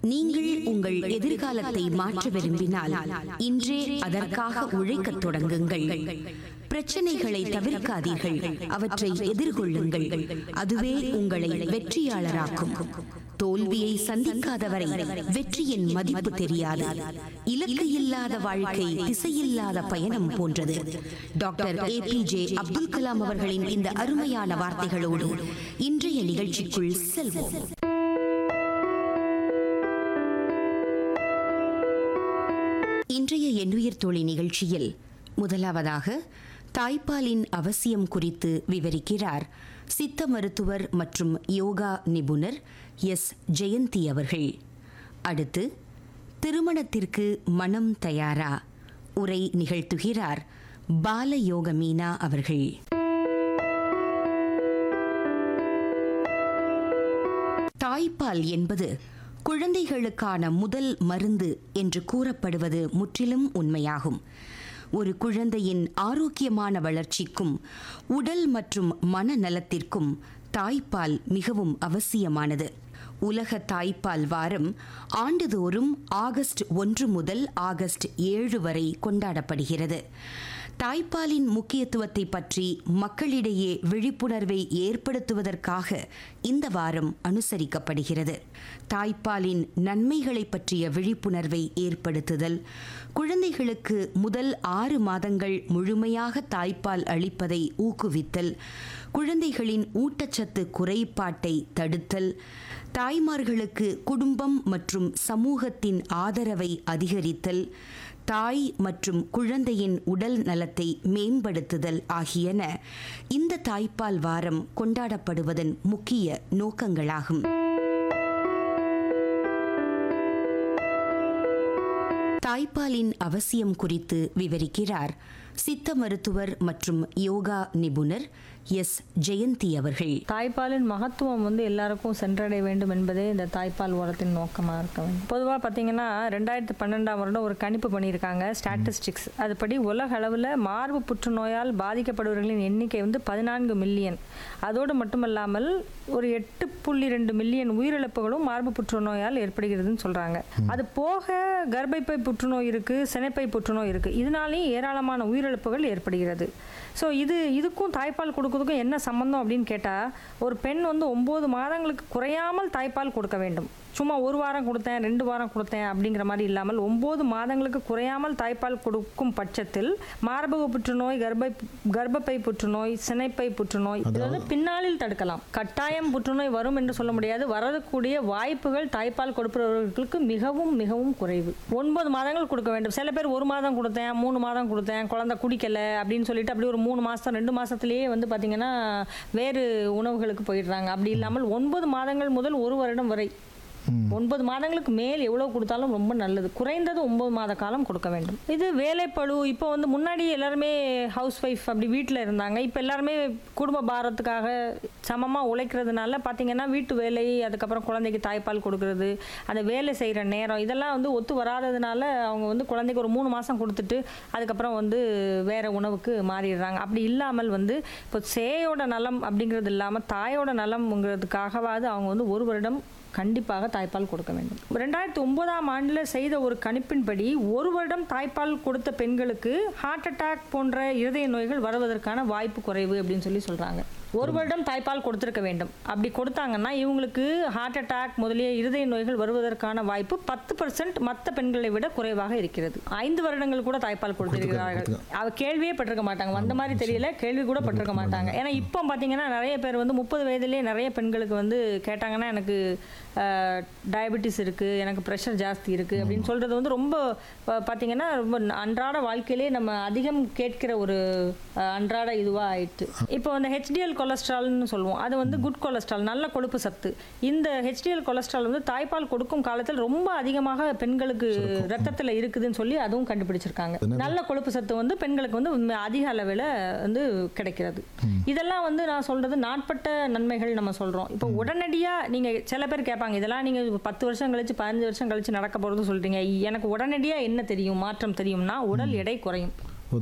நீங்கள் உங்கள் எதிர்காலத்தை மாற்ற விரும்பினால் இன்றே அதற்காக உழைக்கத் தொடங்குங்கள் பிரச்சனைகளை தவிர்க்காதீர்கள் அவற்றை எதிர்கொள்ளுங்கள் அதுவே உங்களை வெற்றியாளராக்கும் தோல்வியை சந்திக்காதவரை வெற்றியின் மதிப்பு தெரியாது இலக்கு இல்லாத வாழ்க்கை திசையில்லாத பயணம் போன்றது doctor A P J Abdul Kalam அவர்களின் இந்த அருமையான வார்த்தைகளோடு இன்றைய நிகழ்ச்சிக்குள் செல்வோம் இன்றைய எண்ணுயிர் தோழி நிகழ்ச்சியில் முதலாவதாக தாய்ப்பாலின் அவசியம் குறித்து விவரிக்கிறார் சித்த மருத்துவர் மற்றும் யோகா நிபுணர் எஸ் ஜெயந்தி அவர்கள் அடுத்து திருமணத்திற்கு மனம் தயாரா உரை நிகழ்த்துகிறார் பாலயோக மீனா அவர்கள் தாய்ப்பால் என்பது குழந்தைகளுக்கான முதல் மருந்து என்று கூறப்படுவது முற்றிலும் உண்மையாகும் ஒரு குழந்தையின் ஆரோக்கியமான வளர்ச்சிக்கும் உடல் மற்றும் மனநலத்திற்கும் தாய்ப்பால் மிகவும் அவசியமானது உலக தாய்ப்பால் வாரம் ஆண்டுதோறும் ஆகஸ்ட் ஒன்று முதல் ஆகஸ்ட் ஏழு வரை கொண்டாடப்படுகிறது தாய்ப்பாலின் முக்கியத்துவத்தை பற்றி மக்களிடையே விழிப்புணர்வை ஏற்படுத்துவதற்காக இந்த வாரம் அனுசரிக்கப்படுகிறது தாய்ப்பாலின் நன்மைகளை பற்றிய விழிப்புணர்வை ஏற்படுத்துதல் குழந்தைகளுக்கு முதல் ஆறு மாதங்கள் முழுமையாக தாய்ப்பால் அளிப்பதை ஊக்குவித்தல் குழந்தைகளின் ஊட்டச்சத்து குறைபாட்டை தடுத்தல் தாய்மார்களுக்கு குடும்பம் மற்றும் சமூகத்தின் ஆதரவை அதிகரித்தல் தாய் மற்றும் குழந்தையின் உடல் நலத்தை மேம்படுத்துதல் ஆகியன இந்த தாய்ப்பால் வாரம் கொண்டாடப்படுவதன் முக்கிய நோக்கங்களாகும் தாய்ப்பாலின் அவசியம் குறித்து விவரிக்கிறார் சித்த மருத்துவர் மற்றும் யோகா நிபுணர் எஸ் ஜெயந்தி அவர்கள் தாய்ப்பாலின் மகத்துவம் வந்து எல்லாருக்கும் சென்றடைய வேண்டும் என்பதே இந்த தாய்ப்பால் உரத்தின் நோக்கமாக இருக்க வேண்டும் பொதுவாக பார்த்தீங்கன்னா ரெண்டாயிரத்தி பன்னெண்டாம் வருடம் ஒரு கணிப்பு பண்ணியிருக்காங்க ஸ்டாட்டிஸ்டிக்ஸ் அதுபடி உலக அளவில் மார்பு புற்றுநோயால் பாதிக்கப்படுபவர்களின் எண்ணிக்கை வந்து பதினான்கு மில்லியன் அதோடு மட்டுமல்லாமல் ஒரு எட்டு புள்ளி ரெண்டு மில்லியன் உயிரிழப்புகளும் மார்பு புற்றுநோயால் ஏற்படுகிறதுன்னு சொல்கிறாங்க அது போக கர்ப்பப்பை புற்றுநோய் இருக்குது சினைப்பை புற்றுநோய் இருக்குது இதனாலேயும் ஏராளமான உயிரிழப்புகள் ஏற்படுகிறது ஸோ இது இதுக்கும் தாய்ப்பால் கொடுக்கறதுக்கும் என்ன சம்மந்தம் அப்படின்னு கேட்டால் ஒரு பெண் வந்து ஒம்பது மாதங்களுக்கு குறையாமல் தாய்ப்பால் கொடுக்க வேண்டும் சும்மா ஒரு வாரம் கொடுத்தேன் ரெண்டு வாரம் கொடுத்தேன் அப்படிங்கிற மாதிரி இல்லாமல் ஒம்பது மாதங்களுக்கு குறையாமல் தாய்ப்பால் கொடுக்கும் பட்சத்தில் மார்பக புற்றுநோய் கர்ப்பை கர்ப்பப்பை புற்றுநோய் சினைப்பை புற்றுநோய் இது வந்து பின்னாளில் தடுக்கலாம் கட்டாயம் புற்றுநோய் வரும் என்று சொல்ல முடியாது வரக்கூடிய வாய்ப்புகள் தாய்ப்பால் கொடுப்பவர்களுக்கு மிகவும் மிகவும் குறைவு ஒன்பது மாதங்கள் கொடுக்க வேண்டும் சில பேர் ஒரு மாதம் கொடுத்தேன் மூணு மாதம் கொடுத்தேன் குழந்தை குடிக்கல அப்படின்னு சொல்லிட்டு அப்படி ஒரு மூணு மாதம் ரெண்டு மாதத்துலேயே வந்து பார்த்தீங்கன்னா வேறு உணவுகளுக்கு போயிடுறாங்க அப்படி இல்லாமல் ஒன்பது மாதங்கள் முதல் ஒரு வருடம் வரை ஒன்பது மாதங்களுக்கு மேல் எவ்வளவு கொடுத்தாலும் ரொம்ப நல்லது குறைந்தது ஒன்பது மாத காலம் கொடுக்க வேண்டும் இது வேலைப்பழு இப்போ வந்து முன்னாடி எல்லாருமே ஹவுஸ் ஒய்ஃப் அப்படி வீட்டில் இருந்தாங்க இப்போ எல்லாருமே குடும்ப பாரத்துக்காக சமமாக உழைக்கிறதுனால பார்த்தீங்கன்னா வீட்டு வேலை அதுக்கப்புறம் குழந்தைக்கு தாய்ப்பால் கொடுக்கறது அந்த வேலை செய்கிற நேரம் இதெல்லாம் வந்து ஒத்து வராததுனால அவங்க வந்து குழந்தைக்கு ஒரு மூணு மாதம் கொடுத்துட்டு அதுக்கப்புறம் வந்து வேற உணவுக்கு மாறிடுறாங்க அப்படி இல்லாமல் வந்து இப்போ சேயோட நலம் அப்படிங்கிறது இல்லாமல் தாயோட நலம்ங்கிறதுக்காகவாது அவங்க வந்து ஒரு வருடம் கண்டிப்பாக தாய்ப்பால் கொடுக்க வேண்டும் ரெண்டாயிரத்தி ஒன்பதாம் ஆண்டில் செய்த ஒரு கணிப்பின்படி ஒரு வருடம் தாய்ப்பால் கொடுத்த பெண்களுக்கு ஹார்ட் அட்டாக் போன்ற இருதய நோய்கள் வருவதற்கான வாய்ப்பு குறைவு அப்படின்னு சொல்லி சொல்கிறாங்க ஒரு வருடம் தாய்ப்பால் கொடுத்துருக்க வேண்டும் அப்படி கொடுத்தாங்கன்னா இவங்களுக்கு ஹார்ட் அட்டாக் முதலிய இருதய நோய்கள் வருவதற்கான வாய்ப்பு பத்து பர்சன்ட் மற்ற பெண்களை விட குறைவாக இருக்கிறது ஐந்து வருடங்கள் கூட தாய்ப்பால் கொடுத்திருக்கிறார்கள் அவ கேள்வியே பட்டிருக்க மாட்டாங்க வந்த மாதிரி தெரியல கேள்வி கூட பட்டிருக்க மாட்டாங்க ஏன்னா இப்போ பார்த்தீங்கன்னா நிறைய பேர் வந்து முப்பது வயதுலேயே நிறைய பெண்களுக்கு வந்து கேட்டாங்கன்னா எனக்கு டயபெட்டிஸ் இருக்குது எனக்கு ப்ரெஷர் ஜாஸ்தி இருக்குது அப்படின்னு சொல்கிறது வந்து ரொம்ப ப- பார்த்தீங்கன்னா ரொம்ப அன்றாட வாழ்க்கையிலே நம்ம அதிகம் கேட்கிற ஒரு அஹ், அன்றாட இதுவாக ஆயிடுச்சு இப்போ அந்த ஹெச்டிஎல் கொலஸ்ட்ரால்னு சொல்லுவோம் அது வந்து குட் கொலஸ்ட்ரால் நல்ல கொழுப்பு சத்து இந்த ஹெச்டிஎல் கொலஸ்ட்ரால் வந்து தாய்ப்பால் கொடுக்கும் காலத்தில் ரொம்ப அதிகமாக பெண்களுக்கு ரத்தத்தில் இருக்குதுன்னு சொல்லி அதுவும் கண்டுபிடிச்சிருக்காங்க நல்ல கொழுப்பு சத்து வந்து பெண்களுக்கு வந்து உண்மை- அதிக அளவில் வந்து கிடைக்கிறது இதெல்லாம் வந்து நான் சொல்றது நாட்பட்ட நன்மைகள் நம்ம சொல்றோம் இப்போ உடனடியா நீங்க சில பேர் கேட்பாங்க இதெல்லாம் நீங்க பத்து வருஷம் கழிச்சு பதினஞ்சு வருஷம் கழிச்சு நடக்க போறது சொல்றீங்க எனக்கு உடனடியா என்ன தெரியும் மாற்றம் தெரியும்னா உடல் எடை குறையும்